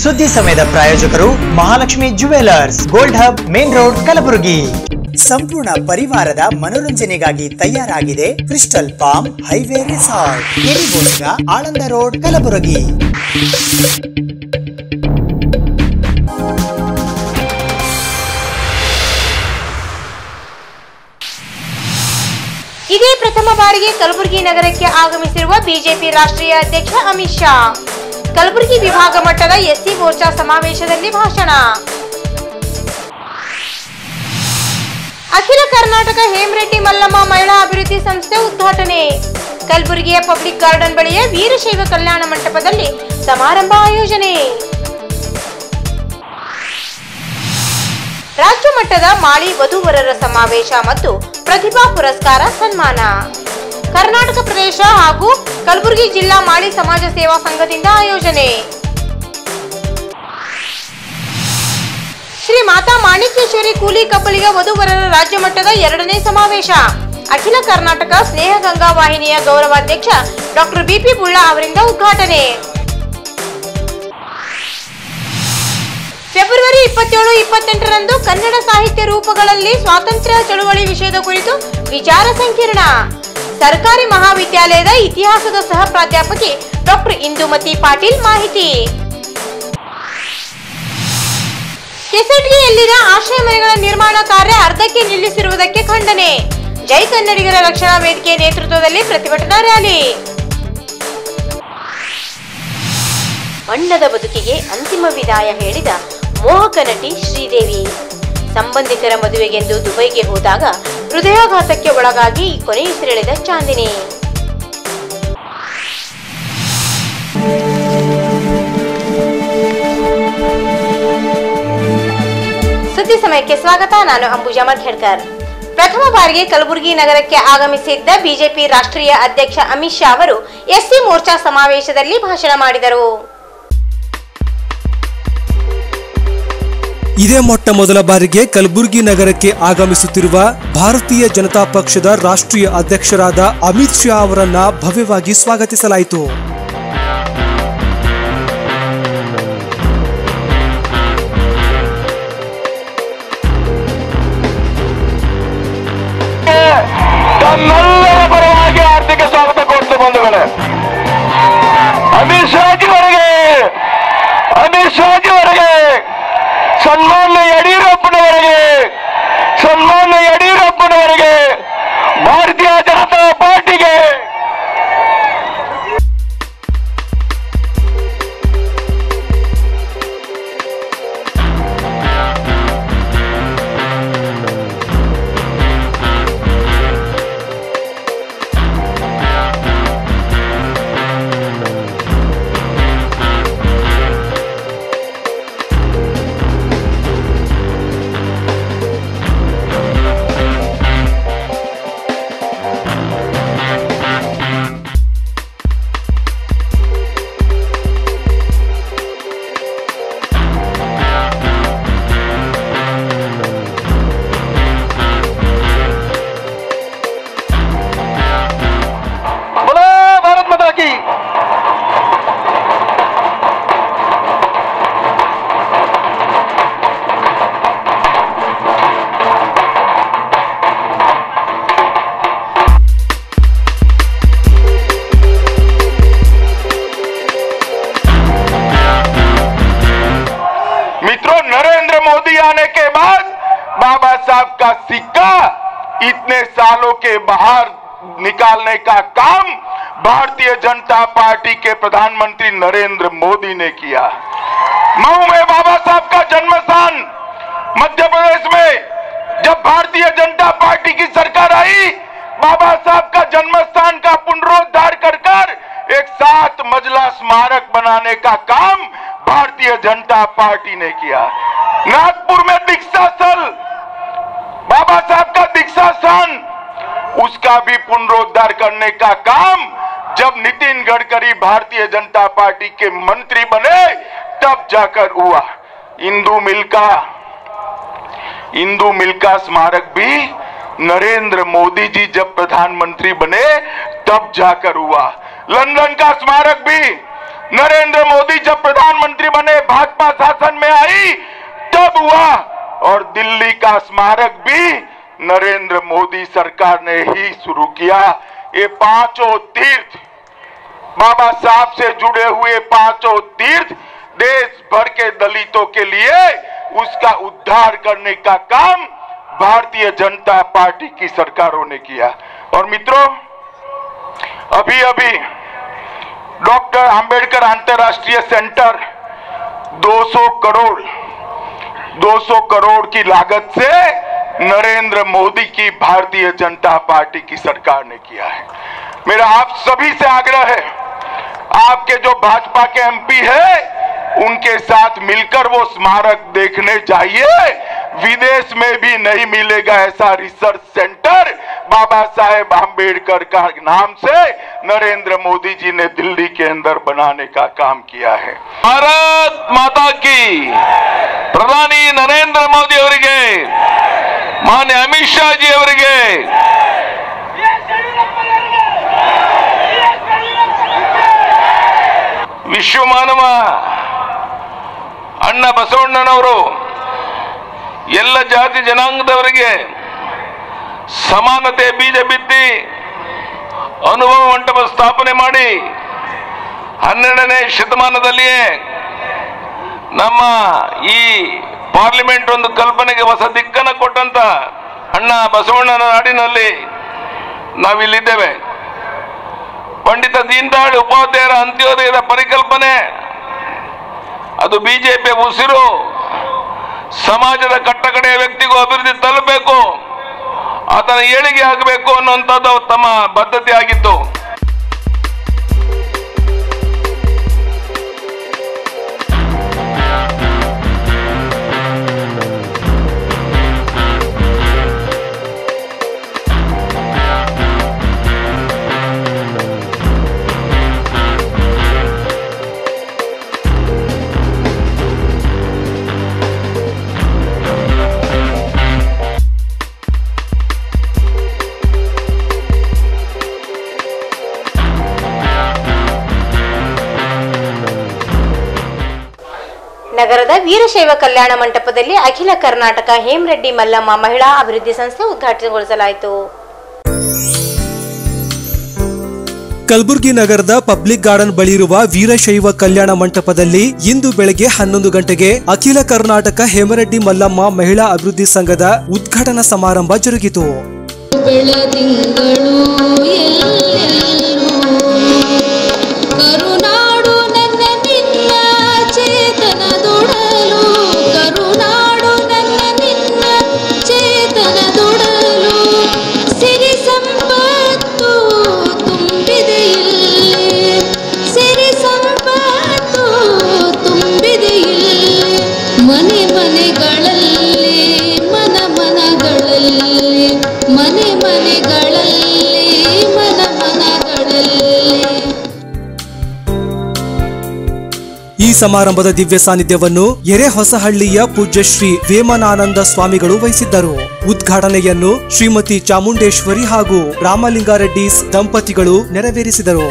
ಸುದ್ದಿ ಸಮಯದ ಪ್ರಾಯೋಜಕರು Mahalakshmi jewellers gold hub main road Kalaburagi ಸಂಪೂರ್ಣ ಪರಿವಾರದ ಮನೋರಂಜನೆಗಾಗಿ ತಯಾರಾಗಿದೆ ಕ್ರಿಸ್ಟಲ್ ಪಾಮ್ ಹೈವೇ ರಿಸಾರ್ಟ್ ಕೆರಿಗೋಸ್ಗ ಆಳಂದ ರೋಡ್ ಕಲಬುರಗಿ ಇದೇ ಪ್ರಥಮ ಬಾರಿಗೆ ಕಲಬುರಗಿ ನಗರಕ್ಕೆ ಆಗಮಿಸಿರುವ ಬಿಜೆಪಿ ರಾಷ್ಟ್ರೀಯ ಅಧ್ಯಕ್ಷ ಅಮಿತ್ ಶಾ ಕಲಬುರಗಿ ವಿಭಾಗ ಮಟ್ಟದ ಎಸ್ಸಿ ಮೋರ್ಚಾ ಸಮಾವೇಶದಲ್ಲಿ ಭಾಷಣ ಅಖಿಲ ಕರ್ನಾಟಕ ಹೇಮರೆಡ್ಡಿ ಮಲ್ಲಮ್ಮ ಮಹಿಳಾ ಅಭಿವೃದ್ಧಿ ಸಂಸ್ಥೆ ಉದ್ಘಾಟನೆ ಕಲಬುರಗಿಯ ಪಬ್ಲಿಕ್ ಗಾರ್ಡನ್ ಬಳಿಯ ವೀರಶೈವ ಕಲ್ಯಾಣ ಮಂಟಪದಲ್ಲಿ ಸಮಾರಂಭ ಆಯೋಜನೆ ರಾಜ್ಯ ಮಟ್ಟದ ಮಾಳಿ ವಧುವರರ ಸಮಾವೇಶ ಮತ್ತು ಪ್ರತಿಭಾ ಪುರಸ್ಕಾರ ಸನ್ಮಾನ ಕರ್ನಾಟಕ ಪ್ರದೇಶ ಹಾಗೂ ಕಲಬುರಗಿ ಜಿಲ್ಲಾ ಮಾಳಿ ಸಮಾಜ ಸೇವಾ ಸಂಘದಿಂದ ಆಯೋಜನೆ ಶ್ರೀ ಮಾತಾ ಮಾಣಿಕ್ಯೇಶ್ವರಿ ಕೂಲಿ ಕಬ್ಬಳಿಗ ವಧುವರರ ರಾಜ್ಯ ಮಟ್ಟದ ಎರಡನೇ ಸಮಾವೇಶ ಅಖಿಲ ಕರ್ನಾಟಕ ಸ್ನೇಹ ಗಂಗಾ ವಾಹಿನಿಯ ಗೌರವಾಧ್ಯಕ್ಷ ಡಾಕ್ಟರ್ ಬಿಪಿ ಬುಳ್ಳಾ ಅವರಿಂದ ಉದ್ಘಾಟನೆ ಫೆಬ್ರವರಿ ಇಪ್ಪತ್ತೇಳು ಇಪ್ಪತ್ತೆಂಟರಂದು ಕನ್ನಡ ಸಾಹಿತ್ಯ ರೂಪಗಳಲ್ಲಿ ಸ್ವಾತಂತ್ರ್ಯ ಚಳುವಳಿ ವಿಷಯದ ಕುರಿತು ವಿಚಾರ ಸಂಕಿರಣ ಸರ್ಕಾರಿ ಮಹಾವಿದ್ಯಾಲಯದ ಇತಿಹಾಸದ ಸಹ ಪ್ರಾಧ್ಯಾಪಕಿ ಡಾಕ್ಟರ್ ಇಂದುಮತಿ ಪಾಟೀಲ್ ಮಾಹಿತಿ ಕೆಸಟ್ಗಿಯಲ್ಲಿನ ಆಶ್ರಯ ಮನೆಗಳ ನಿರ್ಮಾಣ ಕಾರ್ಯ ಅರ್ಧಕ್ಕೆ ನಿಲ್ಲಿಸಿರುವುದಕ್ಕೆ ಖಂಡನೆ ಜೈ ಕನ್ನಡಿಗರ ರಕ್ಷಣಾ ವೇದಿಕೆ ನೇತೃತ್ವದಲ್ಲಿ ಪ್ರತಿಭಟನಾ ರ್ಯಾಲಿ ಬಣ್ಣದ ಬದುಕಿಗೆ ಅಂತಿಮ ವಿದಾಯ ಹೇಳಿದ ಮೋಹಕ ನಟಿ ಶ್ರೀದೇವಿ ಸಂಬಂಧಿಕರ ಮದುವೆಗೆಂದು ದುಬೈಗೆ ಹೋದಾಗ ಹೃದಯಾಘಾತಕ್ಕೆ ಒಳಗಾಗಿ ಕೊನೆಯುಸಿರೆಳೆದ ಚಾಂದಿನಿ ಸುದ್ದಿ ಸಮಯಕ್ಕೆ ಸ್ವಾಗತ ನಾನು ಅಂಬುಜಾ ಮಧ್ಯಡ್ಕರ್ ಪ್ರಥಮ ಬಾರಿಗೆ ಕಲಬುರಗಿ ನಗರಕ್ಕೆ ಆಗಮಿಸಿದ್ದ ಬಿಜೆಪಿ ರಾಷ್ಟ್ರೀಯ ಅಧ್ಯಕ್ಷ ಅಮಿತ್ ಶಾ ಅವರು ಎಸ್ಸಿ ಮೋರ್ಚಾ ಸಮಾವೇಶದಲ್ಲಿ ಭಾಷಣ ಮಾಡಿದರು ಇದೇ ಮೊಟ್ಟ ಮೊದಲ ಬಾರಿಗೆ ಕಲಬುರಗಿ ನಗರಕ್ಕೆ ಆಗಮಿಸುತ್ತಿರುವ ಭಾರತೀಯ ಜನತಾ ಪಕ್ಷದ ರಾಷ್ಟ್ರೀಯ ಅಧ್ಯಕ್ಷರಾದ ಅಮಿತ್ ಶಾ ಅವರನ್ನ ಭವ್ಯವಾಗಿ ಸ್ವಾಗತಿಸಲಾಯಿತು ತಮ್ಮೆಲ್ಲರ ಪರವಾಗಿ ಆರ್ಥಿಕ ಸ್ವಾಗತ ಕೊಡ್ತು ಬಂಧುಗಳೇ ಅಮಿತ್ ಶಾಜಿವರೆಗೆ ಅಮಿತ್ ಶಾಜಿವರೆಗೆ ಸನ್ಮಾನ್ಯ ಯಡಿಯೂರಪ್ಪನವರೆಗೆ ಸನ್ಮಾನ್ಯ ಯಡಿಯೂರಪ್ಪನವರೆಗೆ ಭಾರತೀಯ ಜನತಾ ಪಾರ್ಟಿಗೆ बोलो भारत माता की मित्रों नरेंद्र मोदी आने के बाद बाबा साहब का सिक्का इतने सालों के बाहर निकालने का काम भारतीय जनता पार्टी के प्रधानमंत्री नरेंद्र मोदी ने किया मऊ में बाबा साहब का जन्म स्थान मध्य प्रदेश में जब भारतीय जनता पार्टी की सरकार आई बाबा साहब का जन्म स्थान का पुनरुद्धार कर कर एक सात मजला स्मारक बनाने का काम भारतीय जनता पार्टी ने किया नागपुर में दीक्षा स्थल बाबा साहब का दीक्षा स्थान उसका भी पुनरुद्धार करने का काम जब नितिन गडकरी भारतीय जनता पार्टी के मंत्री बने तब जाकर हुआ इंदू मिल का इंदू मिल का स्मारक भी नरेंद्र मोदी जी जब प्रधानमंत्री बने तब जाकर हुआ लंदन का स्मारक भी नरेंद्र मोदी जब प्रधानमंत्री बने भाजपा शासन में आई तब हुआ और दिल्ली का स्मारक भी नरेंद्र मोदी सरकार ने ही शुरू किया ये पांचों तीर्थ बाबा साहब से जुड़े हुए पांचों तीर्थ देश भर के दलितों के लिए उसका उद्धार करने का काम भारतीय जनता पार्टी की सरकारों ने किया और मित्रों अभी अभी डॉक्टर अंबेडकर अंतर्राष्ट्रीय सेंटर 200 करोड़ 200 करोड़ की लागत से नरेंद्र मोदी की भारतीय जनता पार्टी की सरकार ने किया है मेरा आप सभी से आग्रह है आपके जो भाजपा के एमपी है उनके साथ मिलकर वो स्मारक देखने जाइए विदेश में भी नहीं मिलेगा ऐसा रिसर्च सेंटर बाबा साहेब आम्बेडकर का नाम से नरेंद्र मोदी जी ने दिल्ली के अंदर बनाने का काम किया है ಭಾರತ್ ಮಾತಾ ಕಿ ಪ್ರಧಾನಿ ನರೇಂದ್ರ ಮೋದಿ ಅವರಿಗೆ ಮಾನ್ಯ ಅಮಿತ್ ಶಾ ಜಿ ಅವರಿಗೆ ವಿಶ್ವಮಾನವ ಅಣ್ಣ ಬಸವಣ್ಣನವರು ಎಲ್ಲ ಜಾತಿ ಜನಾಂಗದವರಿಗೆ ಸಮಾನತೆ ಬೀಜ ಬಿತ್ತಿ ಅನುಭವ ಮಂಟಪ ಸ್ಥಾಪನೆ ಮಾಡಿ ಹನ್ನೆರಡನೇ ಶತಮಾನದಲ್ಲಿಯೇ ನಮ್ಮ ಈ ಪಾರ್ಲಿಮೆಂಟ್ ಒಂದು ಕಲ್ಪನೆಗೆ ಹೊಸ ದಿಕ್ಕನ್ನು ಕೊಟ್ಟಂತ ಅಣ್ಣ ಬಸವಣ್ಣನ ನಾಡಿನಲ್ಲಿ ನಾವಿಲ್ಲಿದ್ದೇವೆ ಪಂಡಿತ ದೀನದಯಾಳ್ ಉಪಾಧ್ಯಾಯರ ಅಂತ್ಯೋದಯದ ಪರಿಕಲ್ಪನೆ ಅದು ಬಿಜೆಪಿಯ ಉಸಿರು ಸಮಾಜದ ಕಟ್ಟಕಡೆಯ ವ್ಯಕ್ತಿಗೂ ಅಭಿವೃದ್ಧಿ ತಲುಪಬೇಕು ಆತನ ಏಳಿಗೆ ಆಗಬೇಕು ಅನ್ನುವಂಥದ್ದು ತಮ್ಮ ಬದ್ಧತೆ ಆಗಿತ್ತು ನಗರದ ವೀರಶೈವ ಕಲ್ಯಾಣ ಮಂಟಪದಲ್ಲಿ ಅಖಿಲ ಕರ್ನಾಟಕ ಹೇಮರೆಡ್ಡಿ ಮಲ್ಲಮ್ಮ ಮಹಿಳಾ ಅಭಿವೃದ್ಧಿ ಸಂಸ್ಥೆ ಉದ್ಘಾಟನೆಗೊಳಿಸಲಾಯಿತು ಕಲಬುರಗಿ ನಗರದ ಪಬ್ಲಿಕ್ ಗಾರ್ಡನ್ ಬಳಿ ಇರುವ ವೀರಶೈವ ಕಲ್ಯಾಣ ಮಂಟಪದಲ್ಲಿ ಇಂದು ಬೆಳಗ್ಗೆ ಹನ್ನೊಂದು ಗಂಟೆಗೆ ಅಖಿಲ ಕರ್ನಾಟಕ ಹೇಮರೆಡ್ಡಿ ಮಲ್ಲಮ್ಮ ಮಹಿಳಾ ಅಭಿವೃದ್ಧಿ ಸಂಘದ ಉದ್ಘಾಟನಾ ಸಮಾರಂಭ ಜರುಗಿತು ಬೆಳದಿಂಗಳು ಎಲ್ಲೆಲ್ಲೂ ಕರುನಾಡು ನನ್ನ ನಿನ್ನ ಚೇತನದೊಡಲು ಕರುನಾಡು ನನ್ನ ನಿನ್ನ ಚೇತನದೊಡಲು ಸಿರಿ ಸಂಪತ್ತು ತುಂಬಿದೆ ಇಲ್ಲಿ ಸಿರಿ ಸಂಪತ್ತು ತುಂಬಿದೆ ಇಲ್ಲಿ ಮನೆ ಮನೆಗಳಲ್ಲಿ ಮನ ಮನಗಳಲ್ಲಿ ಮನೆ ಮನೆಗಳಲ್ಲಿ ಮನ ಮನಗಳಲ್ಲಿ ಈ ಸಮಾರಂಭದ ದಿವ್ಯ ಸಾನ್ನಿಧ್ಯವನ್ನು ಎರೆಹೊಸಹಳ್ಳಿಯ ಪೂಜ್ಯ ಶ್ರೀ ವೇಮನಾನಂದ ಸ್ವಾಮಿಗಳು ವಹಿಸಿದ್ದರು ಉದ್ಘಾಟನೆಯನ್ನು ಶ್ರೀಮತಿ ಚಾಮುಂಡೇಶ್ವರಿ ಹಾಗೂ ರಾಮಲಿಂಗಾರೆಡ್ಡಿ ದಂಪತಿಗಳು ನೆರವೇರಿಸಿದರು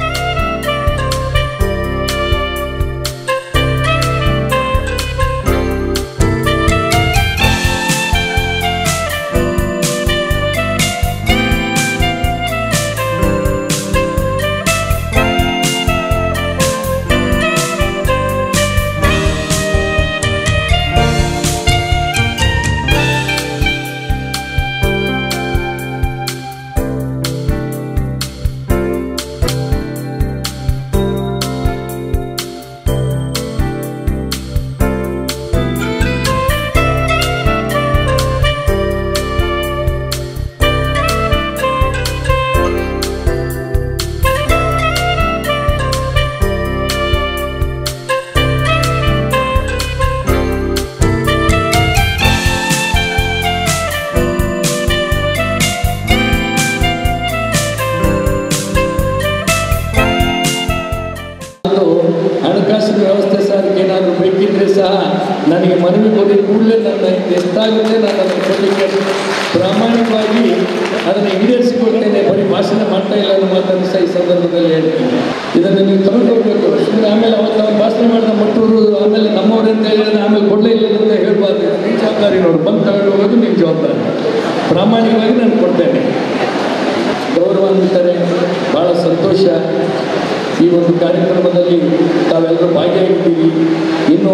ಮತ್ತು ಹಣಕಾಸಿನ ವ್ಯವಸ್ಥೆ ಸರ್ ಏನಾದರೂ ಬೇಕಿದ್ರೆ ಸಹ ನನಗೆ ಮನವಿ ಕೊಡಿ ಕೂಡಲೇ ನನ್ನ ಎಷ್ಟಾಗುತ್ತೆ ನಾನು ಅದನ್ನು ಕೊಡಲಿಕ್ಕೆ ಪ್ರಾಮಾಣಿಕವಾಗಿ ಅದನ್ನು ಈಡೇರಿಸಿಕೊಡ್ತೇನೆ ಬರೀ ಭಾಷಣ ಮಾಡ್ತಾ ಇಲ್ಲ ಅನ್ನೋ ಮಾತನ್ನು ಸಹ ಈ ಸಂದರ್ಭದಲ್ಲಿ ಹೇಳ್ತೇನೆ ಇದನ್ನು ನೀವು ತಗೊಂಡೋಗ್ಬೇಕು ಸುಮ್ಮನೆ ಯಾಕಂದ್ರೆ ಆಮೇಲೆ ಅವತ್ತು ಅವ್ರು ಭಾಷಣ ಮಾಡಿದ ಮಟ್ಟೂರು ಆಮೇಲೆ ನಮ್ಮವ್ರು ಅಂತ ಹೇಳಿದ್ರೆ ಆಮೇಲೆ ಕೊಡಲೇ ಇಲ್ಲ ಅಂತ ಹೇಳ್ಬಾರ್ದು ನಿಮ್ಮ ಜವಾಬ್ದಾರಿ ನೋಡು ಬಂದು ತಗೊಂಡು ಹೋಗೋದು ನಿಮ್ಮ ಜವಾಬ್ದಾರಿ ಪ್ರಾಮಾಣಿಕವಾಗಿ ನಾನು ಕೊಡ್ತೇನೆ ಗೌರವ ಅಂತಾರೆ ಭಾಳ ಸಂತೋಷ ಈ ಒಂದು ಕಾರ್ಯಕ್ರಮದಲ್ಲಿ ತಾವೆಲ್ಲರೂ ಭಾಗಿಯಾಗಿದ್ದೀರಿ ಇನ್ನು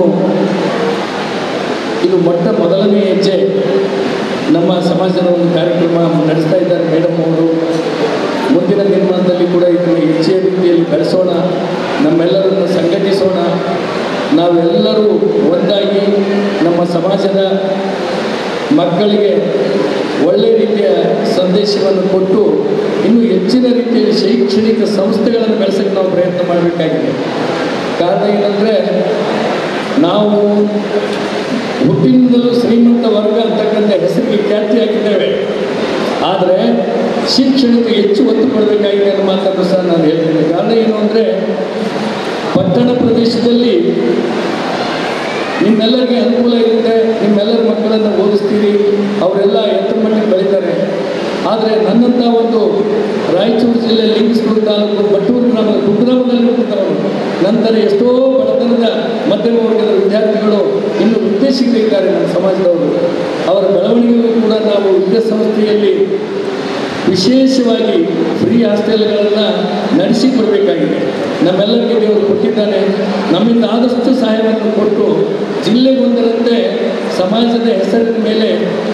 ಇದು ಮೊಟ್ಟ ಮೊದಲನೇ ಹೆಜ್ಜೆ ನಮ್ಮ ಸಮಾಜದ ಒಂದು ಕಾರ್ಯಕ್ರಮ ನಡೆಸ್ತಾ ಇದ್ದಾರೆ ಮೇಡಮ್ ಅವರು ಮುಂದಿನ ದಿನಮಾನದಲ್ಲಿ ಕೂಡ ಇದನ್ನು ಹೆಚ್ಚಿನ ರೀತಿಯಲ್ಲಿ ಬೆಳೆಸೋಣ ನಮ್ಮೆಲ್ಲರನ್ನು ಸಂಘಟಿಸೋಣ ನಾವೆಲ್ಲರೂ ಒಂದಾಗಿ ನಮ್ಮ ಸಮಾಜದ ಮಕ್ಕಳಿಗೆ ಒಳ್ಳೆಯ ರೀತಿಯ ಸಂದೇಶವನ್ನು ಕೊಟ್ಟು ಇನ್ನೂ ಹೆಚ್ಚಿನ ರೀತಿಯಲ್ಲಿ ಶೈಕ್ಷಣಿಕ ಸಂಸ್ಥೆಗಳನ್ನು ಬೆಳೆಸೋಕ್ಕೆ ನಾವು ಪ್ರಯತ್ನ ಮಾಡಬೇಕಾಗಿದೆ ಕಾರಣ ಏನಂದರೆ ನಾವು ಹುಟ್ಟಿನಿಂದಲೂ ಶ್ರೀಮಂತ ವರ್ಗ ಅಂತಕ್ಕಂಥ ಹೆಸರಿಗೆ ಖ್ಯಾತಿಯಾಗಿದ್ದೇವೆ ಆದರೆ ಶಿಕ್ಷಣಕ್ಕೆ ಹೆಚ್ಚು ಒತ್ತು ಕೊಡಬೇಕಾಗಿದೆ ಅನ್ನೋ ಮಾತನ್ನು ಸಹ ನಾನು ಹೇಳ್ತೇನೆ ಕಾರಣ ಏನು ಅಂದರೆ ಪಟ್ಟಣ ಪ್ರದೇಶದಲ್ಲಿ ನಿಮ್ಮೆಲ್ಲರಿಗೆ ಅನುಕೂಲ ಇರುತ್ತೆ ನಿಮ್ಮೆಲ್ಲರ ಮಕ್ಕಳನ್ನು ಓದಿಸ್ತೀರಿ ಅವರೆಲ್ಲ ಎತ್ತರ ಮಟ್ಟಿಗೆ ಬೆಳೀತಾರೆ ಆದರೆ ನನ್ನಂಥ ಒಂದು ರಾಯಚೂರು ಜಿಲ್ಲೆ ಲಿಂಗಸ್ಕೂರು ತಾಲೂಕು ಬಟ್ಟೂರು ಗ್ರಾಮದ ಕುಗ್ರಾಮದಲ್ಲಿ ಹುಟ್ಟಿದವರು ನಂತರ ಎಷ್ಟೋ ಬಡತನದ ಮಧ್ಯಮ ವರ್ಗದ ವಿದ್ಯಾರ್ಥಿಗಳು ಇನ್ನು ಉದ್ದೇಶಿಗಳಿದ್ದಾರೆ ನಮ್ಮ ಸಮಾಜದವರು ಅವರ ಬೆಳವಣಿಗೆಗೂ ಕೂಡ ನಾವು ವಿದ್ಯಾಸಂಸ್ಥೆಯಲ್ಲಿ ವಿಶೇಷವಾಗಿ ಫ್ರೀ ಹಾಸ್ಟೆಲ್ಗಳನ್ನು ನಡೆಸಿಕೊಡಬೇಕಾಗಿದೆ ನಮ್ಮೆಲ್ಲರಿಗೆ ದೇವರು ಕೊಟ್ಟಿದ್ದಾನೆ ನಮ್ಮಿಂದ ಆದಷ್ಟು ಸಹಾಯವನ್ನು ಕೊಟ್ಟು ಜಿಲ್ಲೆಗೊಂದರಂತೆ ಸಮಾಜದ ಹೆಸರಿನ ಮೇಲೆ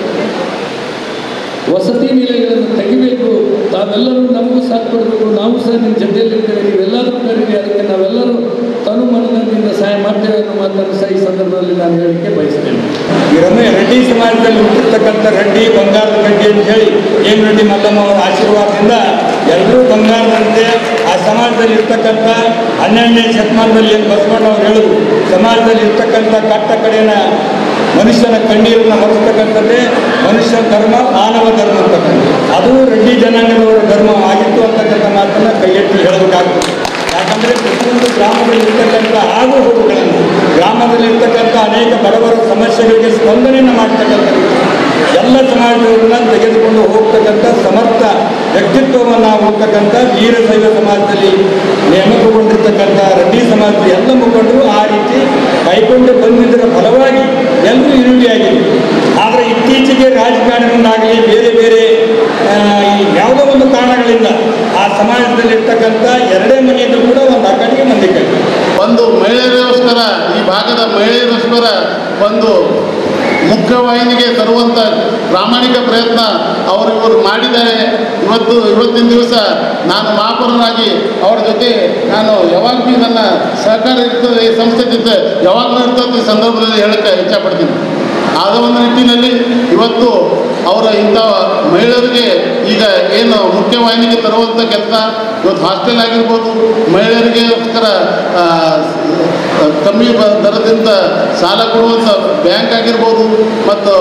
ವಸತಿ ನಿಲಯಗಳನ್ನು ತೆಗಿಬೇಕು ತಾವೆಲ್ಲರೂ ನಮಗೂ ಸಾಥ್ ಕೊಡಬೇಕು ನಾವು ಸಹ ನಿಮ್ಮ ಜೊತೆಯಲ್ಲಿರ್ತೇವೆ ನೀವೆಲ್ಲರೂ ಕರೀರಿ ಅದಕ್ಕೆ ನಾವೆಲ್ಲರೂ ತನು ಮನದಿಂದ ಸಹಾಯ ಮಾಡ್ತೇವೆ ಅನ್ನೋ ಮಾತನ್ನು ಸಹ ಈ ಸಂದರ್ಭದಲ್ಲಿ ನಾನು ಹೇಳಲಿಕ್ಕೆ ಬಯಸ್ತೇನೆ ಈ ರಮೆ ರೆಡ್ಡಿ ಸಮಾಜದಲ್ಲಿ ಹುಟ್ಟಿರ್ತಕ್ಕಂಥ ರೆಡ್ಡಿ ಬಂಗಾರದ ರೆಡ್ಡಿ ಅಂತ ಹೇಳಿ ಏನು ರೆಡ್ಡಿ ಮಲ್ಲಮ್ಮ ಅವರ ಆಶೀರ್ವಾದದಿಂದ ಎಲ್ಲರೂ ಬಂಗಾರದಂತೆ ಆ ಸಮಾಜದಲ್ಲಿ ಇರ್ತಕ್ಕಂಥ ಹನ್ನೆರಡನೇ ಶತಮಾನದಲ್ಲಿ ಏನು ಬಸವಣ್ಣ ಅವರು ಹೇಳಿದ್ರು ಸಮಾಜದಲ್ಲಿ ಇರ್ತಕ್ಕಂಥ ಕಟ್ಟ ಕಡೆಯ ಮನುಷ್ಯನ ಕಣ್ಣೀರನ್ನು ಮರೆಸ್ತಕ್ಕಂಥದ್ದೇ ಮನುಷ್ಯ ಧರ್ಮ ಮಾನವ ಧರ್ಮ ಅಂತಕ್ಕಂಥ ಅದು ರೆಡ್ಡಿ ಜನಾಂಗದವರ ಧರ್ಮ ಆಗಿತ್ತು ಅಂತಕ್ಕಂಥ ಮಾತನ್ನು ಕೈ ಎತ್ತಿ ಹೇಳಬೇಕಾಗ್ತದೆ ಯಾಕಂದರೆ ಪ್ರತಿಯೊಂದು ಗ್ರಾಮದಲ್ಲಿ ಇರ್ತಕ್ಕಂಥ ಆಗು ಹೋಗುಗಳನ್ನು ಗ್ರಾಮದಲ್ಲಿ ಇರ್ತಕ್ಕಂಥ ಅನೇಕ ಬಡವರ ಸಮಸ್ಯೆಗಳಿಗೆ ಸ್ಪಂದನೆಯನ್ನು ಮಾಡ್ತಕ್ಕಂಥ ಎಲ್ಲ ಸಮಾಜದವರನ್ನ ತೆಗೆದುಕೊಂಡು ಹೋಗ್ತಕ್ಕಂಥ ಸಮರ್ಥ ವ್ಯಕ್ತಿತ್ವವನ್ನು ಹೋಗ್ತಕ್ಕಂಥ ವೀರಶೈವ ಸಮಾಜದಲ್ಲಿ ನೇಮಕಗೊಂಡಿರ್ತಕ್ಕಂಥ ರೆಡ್ಡಿ ಸಮಾಜದ ಎಲ್ಲ ಮುಖಂಡರು ಆ ರೀತಿ ಕೈಕೊಂಡು ಬಂದಿದ್ದರ ಫಲವಾಗಿ ಎಲ್ಲರೂ ಇರುಳಿಯಾಗಿದೆ ಆದರೆ ಇತ್ತೀಚೆಗೆ ರಾಜಕಾರಣದಿಂದಾಗಲಿ ಬೇರೆ ಬೇರೆ ಆ, ಈ ಯಾವುದೋ ಒಂದು ಕಾರಣಗಳಿಂದ ಆ ಸಮಾಜದಲ್ಲಿರ್ತಕ್ಕಂಥ ಎರಡೇ ಮನೆಯದ್ದು ಕೂಡ ಒಂದು ಅಕ್ಕಡಿಗೆ ಮಂದಿಗೆ ಒಂದು ಮಹಿಳೆಯರಿಗೋಸ್ಕರ ಈ ಭಾಗದ ಮಹಿಳೆಯರಿಗೋಸ್ಕರ ಒಂದು ಮುಖ್ಯವಾಹಿನಿಗೆ ತರುವಂಥ ಪ್ರಾಮಾಣಿಕ ಪ್ರಯತ್ನ ಅವರು ಇವರು ಮಾಡಿದ್ದಾರೆ ಇವತ್ತು ಇವತ್ತಿನ ದಿವಸ ನಾನು ಮಹಾಪೌರನಾಗಿ ಅವರ ಜೊತೆ ನಾನು ಯಾವಾಗಲೂ ನನ್ನ ಸಹಕಾರ ಇರ್ತದೆ ಈ ಸಂಸ್ಥೆ ಜೊತೆ ಯಾವಾಗಲೂ ಇರ್ತದೆ ಈ ಸಂದರ್ಭದಲ್ಲಿ ಹೇಳಕ್ಕೆ ಇಚ್ಛಪಡ್ತೀನಿ ಆದ ಒಂದು ನಿಟ್ಟಿನಲ್ಲಿ ಇವತ್ತು ಅವರ ಇಂಥ ಮಹಿಳೆಯರಿಗೆ ಈಗ ಏನು ಮುಖ್ಯವಾಹಿನಿಗೆ ತರುವಂಥ ಕೆಲಸ ಇವತ್ತು ಹಾಸ್ಟೆಲ್ ಆಗಿರ್ಬೋದು ಮಹಿಳೆಯರಿಗೋಸ್ಕರ ಆ, ಕಮ್ಮಿ ಬ- ದರದಿಂದ ಸಾಲ ಕೊಡುವಂಥ ಬ್ಯಾಂಕ್ ಆಗಿರ್ಬೋದು ಮತ್ತು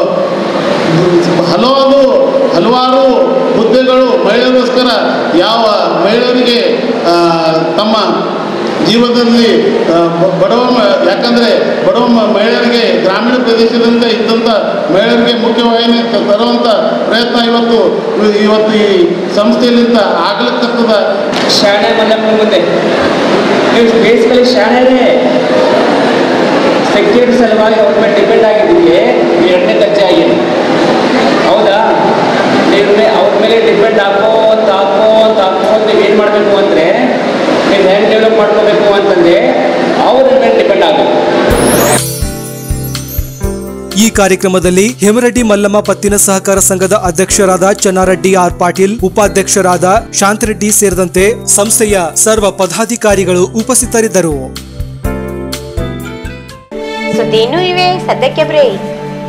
ಹಲವಾರು ಹಲವಾರು ಹುದ್ದೆಗಳು ಮಹಿಳೆಯರಿಗೋಸ್ಕರ ಯಾವ ಮಹಿಳೆಯರಿಗೆ ಆ, ತಮ್ಮ ಜೀವನದಲ್ಲಿ ಆ, ಬ- ಬಡವ ಮ- ಯಾಕಂದರೆ ಬಡವ ಮ- ಮಹಿಳೆಯರಿಗೆ ಗ್ರಾಮೀಣ ಪ್ರದೇಶದಿಂದ ಇದ್ದಂಥ ಮಹಿಳೆಯರಿಗೆ ಮುಖ್ಯವಾಹಿನಿ ತ- ತರುವಂಥ ಪ್ರಯತ್ನ ಇವತ್ತು ಇವ- ಇವತ್ತು ಈ ಸಂಸ್ಥೆಯಲ್ಲಿಂದ ಆಗ್ಲಿಕ್ಕತ್ತದ ಶಾಣೆ ಮಲ್ಲಪ್ಪನ ಮುಂದೆ ನೀವು ಬೇಸಿಕಲಿ ಶಾಣೆನೇ ಸೆಕ್ಯೂರಿಟಿ ಸಲುವಾಗಿ ಅವ್ರ ಮೇಲೆ ಡಿಪೆಂಡ್ ಆಗಿದ್ದೀವಿ ಎರಡನೇ ದರ್ಜೆ ಆಗಿದೆ ಹೌದಾ ನೀವು ಅವ್ರ ಮೇಲೆ ಡಿಪೆಂಡ್ ಹಾಕೋಂತ ಹಾಕೋಂತ ಹಾಕೋಂತ ಏನು ಮಾಡಬೇಕು ಅಂದರೆ ನೀವು ಹೆಂಗೆ ಡೆವಲಪ್ ಮಾಡ್ಕೋಬೇಕು ಅಂತಂದ್ರೆ ಅವ್ರ ಮೇಲೆ ಡಿಪೆಂಡ್ ಆಗಬೇಕು ಈ ಕಾರ್ಯಕ್ರಮದಲ್ಲಿ ಹೇಮರೆಡ್ಡಿ ಮಲ್ಲಮ್ಮ ಪತ್ತಿನ ಸಹಕಾರ ಸಂಘದ ಅಧ್ಯಕ್ಷರಾದ ಚನ್ನಾರೆಡ್ಡಿ ಆರ್ ಪಾಟೀಲ್ ಉಪಾಧ್ಯಕ್ಷರಾದ ಶಾಂತರೆಡ್ಡಿ ಸೇರಿದಂತೆ ಸಂಸ್ಥೆಯ ಸರ್ವ ಪದಾಧಿಕಾರಿಗಳು ಉಪಸ್ಥಿತರಿದ್ದರು ಸುದ್ದಿ ಇನ್ನೂ ಇವೆ ಸದ್ಯಕ್ಕೆ ಬ್ರೇಕ್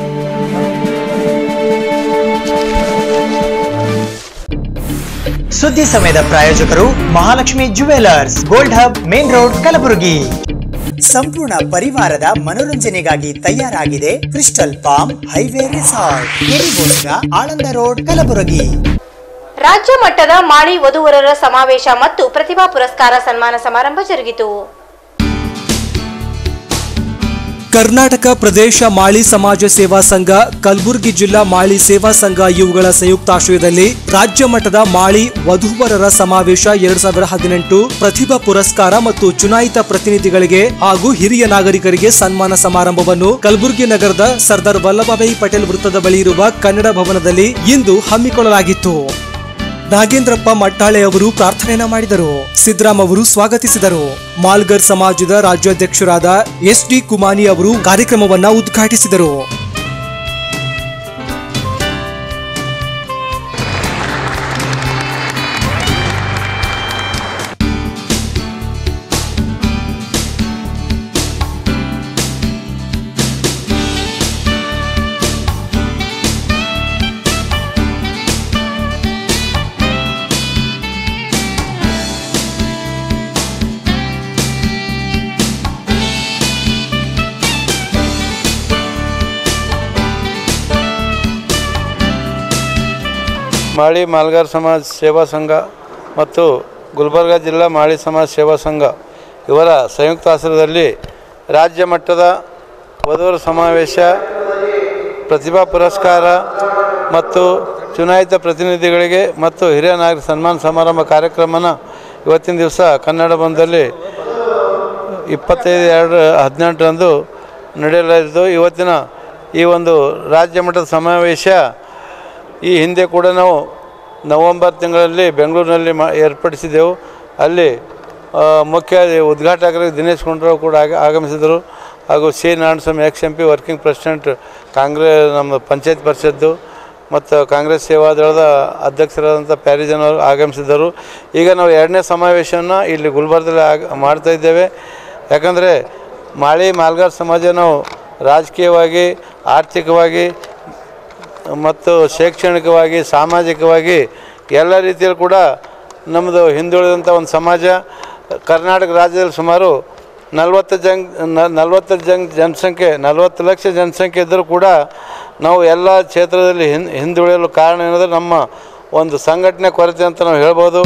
ಸುದ್ದಿ ಸಮಯದ ಪ್ರಾಯೋಜಕರು Mahalakshmi jewellers gold hub main road Kalaburagi ಸಂಪೂರ್ಣ ಪರಿವಾರದ ಮನೋರಂಜನೆಗಾಗಿ ತಯಾರಾಗಿದೆ ಕ್ರಿಸ್ಟಲ್ ಪಾಮ್ ಹೈವೇ ರೆಸಾರ್ಟ್ ಕೆರಿಬೋಸ್ಗ ಆಳಂದ ರೋಡ್ ಕಲಬುರಗಿ ರಾಜ್ಯ ಮಟ್ಟದ ಮಾಳಿ ವಧುವರರ ಸಮಾವೇಶ ಮತ್ತು ಪ್ರತಿಭಾ ಪುರಸ್ಕಾರ ಸನ್ಮಾನ ಸಮಾರಂಭ ಜರುಗಿತು ಕರ್ನಾಟಕ ಪ್ರದೇಶ ಮಾಳಿ ಸಮಾಜ ಸೇವಾ ಸಂಘ ಕಲಬುರಗಿ ಜಿಲ್ಲಾ ಮಾಳಿ ಸೇವಾ ಸಂಘ ಇವುಗಳ ಸಂಯುಕ್ತಾಶ್ರಯದಲ್ಲಿ ರಾಜ್ಯ ಮಟ್ಟದ ಮಾಳಿ ವಧುವರರ ಸಮಾವೇಶ ಎರಡ್ ಸಾವಿರದ ಹದಿನೆಂಟು ಪ್ರತಿಭಾ ಪುರಸ್ಕಾರ ಮತ್ತು ಚುನಾಯಿತ ಪ್ರತಿನಿಧಿಗಳಿಗೆ ಹಾಗೂ ಹಿರಿಯ ನಾಗರಿಕರಿಗೆ ಸನ್ಮಾನ ಸಮಾರಂಭವನ್ನು ಕಲಬುರಗಿ ನಗರದ ಸರ್ದಾರ್ ವಲ್ಲಭಭಾಯಿ ಪಟೇಲ್ ವೃತ್ತದ ಬಳಿ ಇರುವ ಕನ್ನಡ ಭವನದಲ್ಲಿ ಇಂದು ಹಮ್ಮಿಕೊಳ್ಳಲಾಗಿತ್ತು ನಾಗೇಂದ್ರಪ್ಪ ಮಟ್ಟಾಳೆ ಅವರು ಪ್ರಾರ್ಥನೆಯನ್ನ ಮಾಡಿದರು ಸಿದ್ದರಾಮ್ ಅವರು ಸ್ವಾಗತಿಸಿದರು ಮಾಲ್ಗರ್ ಸಮಾಜದ ರಾಜ್ಯಾಧ್ಯಕ್ಷರಾದ ಎಸ್ ಡಿ ಕುಮಾನಿ ಅವರು ಕಾರ್ಯಕ್ರಮವನ್ನ ಉದ್ಘಾಟಿಸಿದರು ಮಾಳಿ ಮಾಲ್ಗಾರ್ ಸಮಾಜ್ ಸೇವಾ ಸಂಘ ಮತ್ತು ಗುಲ್ಬರ್ಗ ಜಿಲ್ಲಾ ಮಾಳಿ ಸಮಾಜ ಸೇವಾ ಸಂಘ ಇವರ ಸಂಯುಕ್ತ ಆಶ್ರಯದಲ್ಲಿ ರಾಜ್ಯ ಮಟ್ಟದ ವಧುವರ ಸಮಾವೇಶ ಪ್ರತಿಭಾ ಪುರಸ್ಕಾರ ಮತ್ತು ಚುನಾಯಿತ ಪ್ರತಿನಿಧಿಗಳಿಗೆ ಮತ್ತು ಹಿರಿಯ ನಾಗರಿಕ ಸನ್ಮಾನ ಸಮಾರಂಭ ಕಾರ್ಯಕ್ರಮನ ಇವತ್ತಿನ ದಿವಸ ಕನ್ನಡ ಬಂದಲ್ಲಿ ಇಪ್ಪತ್ತೈದು ಎರಡು ಹದಿನೆಂಟರಂದು ನಡೆಯಲಿದ್ದು ಇವತ್ತಿನ ಈ ಒಂದು ರಾಜ್ಯ ಮಟ್ಟದ ಸಮಾವೇಶ ಈ ಹಿಂದೆ ಕೂಡ ನಾವು ನವಂಬರ್ ತಿಂಗಳಲ್ಲಿ ಬೆಂಗಳೂರಿನಲ್ಲಿ ಮಾ ಏರ್ಪಡಿಸಿದ್ದೆವು ಅಲ್ಲಿ ಆ, ಮುಖ್ಯ ಉದ್ಘಾಟಕರಾಗಿ ದಿನೇಶ್ ಗುಂಡೂರಾವ್ ಕೂಡ ಆಗ ಆಗಮಿಸಿದರು ಹಾಗೂ C Narayanaswamy ex M P working president Congress ನಮ್ಮ ಪಂಚಾಯತ್ ಪರಿಷತ್ತು ಮತ್ತು ಕಾಂಗ್ರೆಸ್ ಸೇವಾದಳದ ಅಧ್ಯಕ್ಷರಾದಂಥ ಪ್ಯಾರಿಜನ್ ಅವರು ಆಗಮಿಸಿದ್ದರು ಈಗ ನಾವು ಎರಡನೇ ಸಮಾವೇಶವನ್ನು ಇಲ್ಲಿ ಗುಲ್ಬರ್ಗದಲ್ಲಿ ಆಗ ಮಾಡ್ತಾ ಇದ್ದೇವೆ ಯಾಕಂದರೆ ಮಾಳಿ ಮಾಲ್ಗಾರ್ ಸಮಾಜ ನಾವು ರಾಜಕೀಯವಾಗಿ ಆರ್ಥಿಕವಾಗಿ ಮತ್ತು ಶೈಕ್ಷಣಿಕವಾಗಿ ಸಾಮಾಜಿಕವಾಗಿ ಎಲ್ಲ ರೀತಿಯಲ್ಲಿ ಕೂಡ ನಮ್ಮದು ಹಿಂದುಳಿದಂಥ ಒಂದು ಸಮಾಜ ಕರ್ನಾಟಕ ರಾಜ್ಯದಲ್ಲಿ ಸುಮಾರು ನಲವತ್ತು ಜನ್ ನಲವತ್ತು ಜನ್ ಜನಸಂಖ್ಯೆ ನಲವತ್ತು ಲಕ್ಷ ಜನಸಂಖ್ಯೆ ಇದ್ದರೂ ಕೂಡ ನಾವು ಎಲ್ಲ ಕ್ಷೇತ್ರದಲ್ಲಿ ಹಿನ್ ಹಿಂದುಳಿಯಲು ಕಾರಣ ಏನಂದರೆ ನಮ್ಮ ಒಂದು ಸಂಘಟನೆ ಕೊರತೆ ಅಂತ ನಾವು ಹೇಳ್ಬೋದು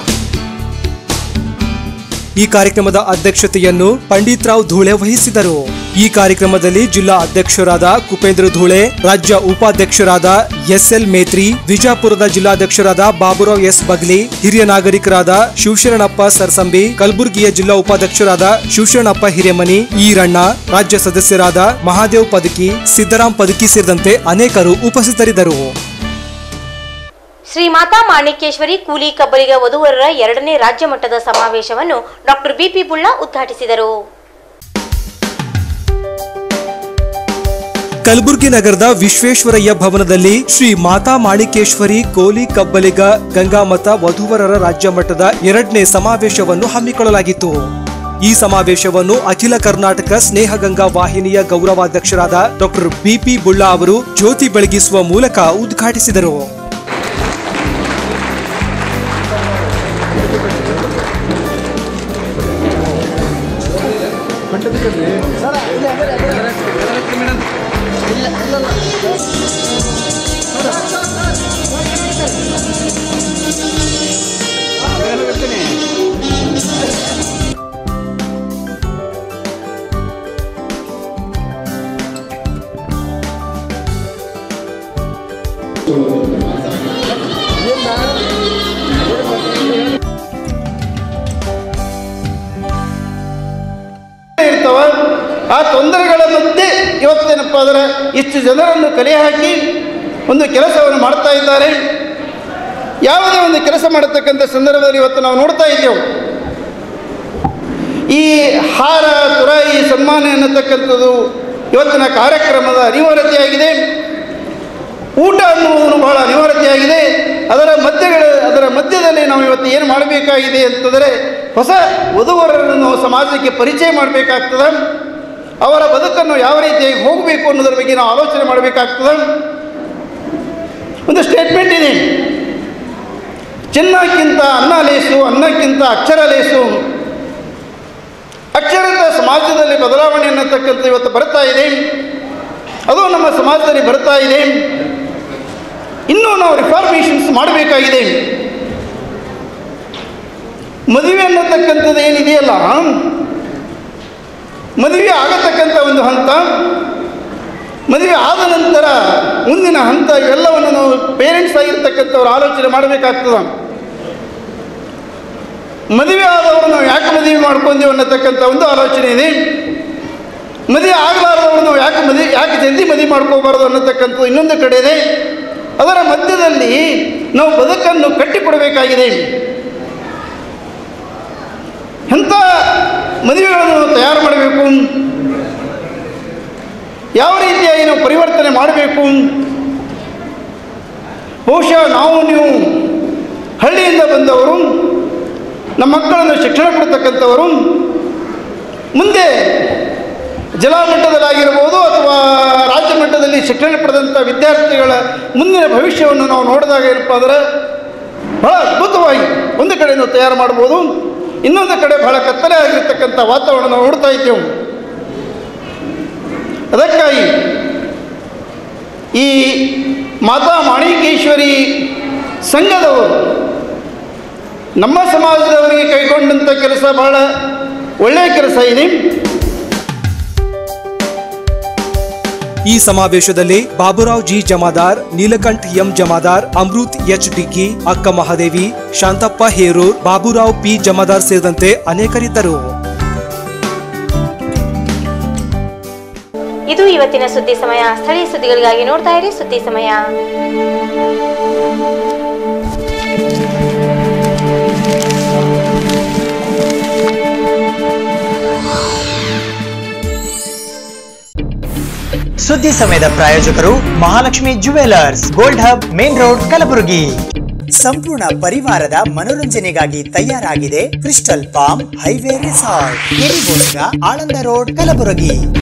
ಈ ಕಾರ್ಯಕ್ರಮದ ಅಧ್ಯಕ್ಷತೆಯನ್ನು ಪಂಡಿತ್ ರಾವ್ ಧೂಳೆ ವಹಿಸಿದರು ಈ ಕಾರ್ಯಕ್ರಮದಲ್ಲಿ ಜಿಲ್ಲಾ ಅಧ್ಯಕ್ಷರಾದ ಕುಪೇಂದ್ರ ಧೂಳೆ ರಾಜ್ಯ ಉಪಾಧ್ಯಕ್ಷರಾದ ಎಸ್ ಎಲ್ ಮೇತ್ರಿ ವಿಜಾಪುರದ ಜಿಲ್ಲಾಧ್ಯಕ್ಷರಾದ ಬಾಬುರಾವ್ ಎಸ್ ಬಗ್ಲಿ ಹಿರಿಯ ನಾಗರಿಕರಾದ ಶಿವಶರಣಪ್ಪ ಸರ್ಸಂಬಿ ಕಲಬುರಗಿಯ ಜಿಲ್ಲಾ ಉಪಾಧ್ಯಕ್ಷರಾದ ಶಿವಶರಣಪ್ಪ ಹಿರೇಮನಿ ಈರಣ್ಣ ರಾಜ್ಯ ಸದಸ್ಯರಾದ ಮಹಾದೇವ್ ಪದಕಿ ಸಿದ್ದರಾಮ್ ಪದಕಿ ಸೇರಿದಂತೆ ಅನೇಕರು ಉಪಸ್ಥಿತರಿದ್ದರು ಶ್ರೀ ಮಾತಾ ಮಾಣಿಕೇಶ್ವರಿ ಕೂಲಿ ಕಬ್ಬಲಿಗ ವಧುವರರ ಎರಡನೇ ರಾಜ್ಯ ಮಟ್ಟದ ಸಮಾವೇಶವನ್ನು ಡಾಕ್ಟರ್ ಬಿಪಿ ಬುಳ್ಳ ಉದ್ಘಾಟಿಸಿದರು ಕಲಬುರಗಿ ನಗರದ ವಿಶ್ವೇಶ್ವರಯ್ಯ ಭವನದಲ್ಲಿ ಶ್ರೀ ಮಾತಾ ಮಾಣಿಕೇಶ್ವರಿ ಕೋಲಿ ಕಬ್ಬಲಿಗ ಗಂಗಾಮತ ವಧುವರರ ರಾಜ್ಯ ಮಟ್ಟದ ಎರಡನೇ ಸಮಾವೇಶವನ್ನು ಹಮ್ಮಿಕೊಳ್ಳಲಾಗಿತ್ತು ಈ ಸಮಾವೇಶವನ್ನು ಅಖಿಲ ಕರ್ನಾಟಕ ಸ್ನೇಹ ಗಂಗಾ ವಾಹಿನಿಯ ಗೌರವಾಧ್ಯಕ್ಷರಾದ ಡಾಕ್ಟರ್ ಬಿಪಿ ಬುಳ್ಳ ಅವರು ಜ್ಯೋತಿ ಬೆಳಗಿಸುವ ಮೂಲಕ ಉದ್ಘಾಟಿಸಿದರು ಇರ್ತವ ಆ ತೊಂದರೆಗಳ ಮಧ್ಯೆ ಇವತ್ತೇನಪ್ಪ ಅಂದರೆ ಇಷ್ಟು ಜನರನ್ನು ಕಲೆ ಹಾಕಿ ಒಂದು ಕೆಲಸವನ್ನು ಮಾಡ್ತಾ ಇದ್ದಾರೆ ಯಾವುದೇ ಒಂದು ಕೆಲಸ ಮಾಡತಕ್ಕಂಥ ಸಂದರ್ಭದಲ್ಲಿ ಇವತ್ತು ನಾವು ನೋಡ್ತಾ ಇದ್ದೆವು ಈ ಹಾರ ತುರಾಯಿ ಸನ್ಮಾನ ಎನ್ನತಕ್ಕಂಥದ್ದು ಇವತ್ತಿನ ಕಾರ್ಯಕ್ರಮದ ಅನಿವಾರ್ಯತೆಯಾಗಿದೆ ಊಟ ಅನ್ನುವುದು ಬಹಳ ಅನಿವಾರ್ಯತೆಯಾಗಿದೆ ಅದರ ಮಧ್ಯಗಳ ಅದರ ಮಧ್ಯದಲ್ಲಿ ನಾವು ಇವತ್ತು ಏನು ಮಾಡಬೇಕಾಗಿದೆ ಅಂತಂದರೆ ಹೊಸ ವಧುವರರನ್ನು ನಾವು ಸಮಾಜಕ್ಕೆ ಪರಿಚಯ ಮಾಡಬೇಕಾಗ್ತದೆ ಅವರ ಬದುಕನ್ನು ಯಾವ ರೀತಿಯಾಗಿ ಹೋಗಬೇಕು ಅನ್ನೋದ್ರ ಬಗ್ಗೆ ನಾವು ಆಲೋಚನೆ ಮಾಡಬೇಕಾಗ್ತದೆ ಒಂದು ಸ್ಟೇಟ್ಮೆಂಟ್ ಇದೆ ಚಿನ್ನಕ್ಕಿಂತ ಅನ್ನ ಲೇಸು ಅನ್ನಕ್ಕಿಂತ ಅಕ್ಷರ ಲೇಸು ಅಕ್ಷರತ ಸಮಾಜದಲ್ಲಿ ಬದಲಾವಣೆ ಅನ್ನತಕ್ಕಂಥ ಇವತ್ತು ಬರ್ತಾ ಇದೆ ಅದು ನಮ್ಮ ಸಮಾಜದಲ್ಲಿ ಬರ್ತಾ ಇದೆ ಇನ್ನೂ ನಾವು ರಿಫಾರ್ಮೇಷನ್ಸ್ ಮಾಡಬೇಕಾಗಿದೆ ಮದುವೆ ಅನ್ನತಕ್ಕಂಥದ್ದು ಏನಿದೆಯಲ್ಲ ಮದುವೆ ಆಗತಕ್ಕಂಥ ಒಂದು ಹಂತ ಮದುವೆ ಆದ ನಂತರ ಮುಂದಿನ ಹಂತ ಇವೆಲ್ಲವನ್ನು ನಾವು ಪೇರೆಂಟ್ಸ್ ಆಗಿರ್ತಕ್ಕಂಥವ್ರು ಆಲೋಚನೆ ಮಾಡಬೇಕಾಗ್ತದ ಮದುವೆ ಆದವರು ನಾವು ಯಾಕೆ ಮದುವೆ ಮಾಡ್ಕೊಂಡೇವು ಅನ್ನತಕ್ಕಂಥ ಒಂದು ಆಲೋಚನೆ ಇದೆ ಮದುವೆ ಆಗಲಾರದವರು ನಾವು ಯಾಕೆ ಮದುವೆ ಯಾಕೆ ಜಲ್ದಿ ಮದುವೆ ಮಾಡ್ಕೋಬಾರ್ದು ಅನ್ನತಕ್ಕಂಥದ್ದು ಇನ್ನೊಂದು ಕಡೆ ಇದೆ ಅದರ ಮಧ್ಯದಲ್ಲಿ ನಾವು ಬದುಕನ್ನು ಕಟ್ಟಿಕೊಡಬೇಕಾಗಿದೆ ಎಂಥ ಮದುವೆಗಳನ್ನು ನಾವು ತಯಾರು ಮಾಡಬೇಕು ಯಾವ ರೀತಿಯಾಗಿ ನಾವು ಪರಿವರ್ತನೆ ಮಾಡಬೇಕು ಬಹುಶಃ ನಾವು ನೀವು ಹಳ್ಳಿಯಿಂದ ಬಂದವರು ನಮ್ಮ ಮಕ್ಕಳನ್ನು ಶಿಕ್ಷಣ ಕೊಡ್ತಕ್ಕಂಥವರು ಮುಂದೆ ಜಿಲ್ಲಾ ಮಟ್ಟದಲ್ಲಾಗಿರ್ಬೋದು ಅಥವಾ ರಾಜ್ಯ ಮಟ್ಟದಲ್ಲಿ ಶಿಕ್ಷಣ ಪಡೆದಂಥ ವಿದ್ಯಾರ್ಥಿಗಳ ಮುಂದಿನ ಭವಿಷ್ಯವನ್ನು ನಾವು ನೋಡಿದಾಗ ಏನಪ್ಪ ಅಂದರೆ ಬಹಳ ಅದ್ಭುತವಾಗಿ ಒಂದು ಕಡೆ ನಾವು ತಯಾರು ಮಾಡ್ಬೋದು ಇನ್ನೊಂದು ಕಡೆ ಬಹಳ ಕತ್ತಲೆ ಆಗಿರ್ತಕ್ಕಂಥ ವಾತಾವರಣ ನಾವು ನೋಡ್ತಾ ಇದ್ದೇವೆ ಅದಕ್ಕಾಗಿ ಈ ಮಾತಾ ಮಾಣಿಕೇಶ್ವರಿ ಸಂಘದವರು ನಮ್ಮ ಸಮಾಜದವರಿಗೆ ಕೈಗೊಂಡಂಥ ಕೆಲಸ ಬಹಳ ಒಳ್ಳೆಯ ಕೆಲಸ ಇದೆ ಈ ಸಮಾವೇಶದಲ್ಲಿ Baburao G Jamadar Neelakanth M Jamadar Amrut H Diggi Akka Mahadevi Shantappa Herur Baburao P Jamadar ಸೇರಿದಂತೆ ಅನೇಕರಿದ್ದರು ಇದು ಇವತ್ತಿನ ಸುದ್ದಿ ಸಮಯ ಸ್ಥಳೀಯ ಸುದ್ದಿಗಳಿಗಾಗಿ ನೋಡ್ತಾ ಇರಿ ಸುದ್ದಿ ಸಮಯ ಸುದ್ದಿ ಸಮಯದ ಪ್ರಾಯೋಜಕರು Mahalakshmi jewellers gold hub main road Kalaburagi ಸಂಪೂರ್ಣ ಪರಿವಾರದ ಮನೋರಂಜನೆಗಾಗಿ ತಯಾರಾಗಿದೆ ಕ್ರಿಸ್ಟಲ್ ಪಾಮ್ ಹೈವೇ ರಿಸಾರ್ಟ್ ಕೆರಿಬೋಸ್ಗ ಆಳಂದ ರೋಡ್ ಕಲಬುರಗಿ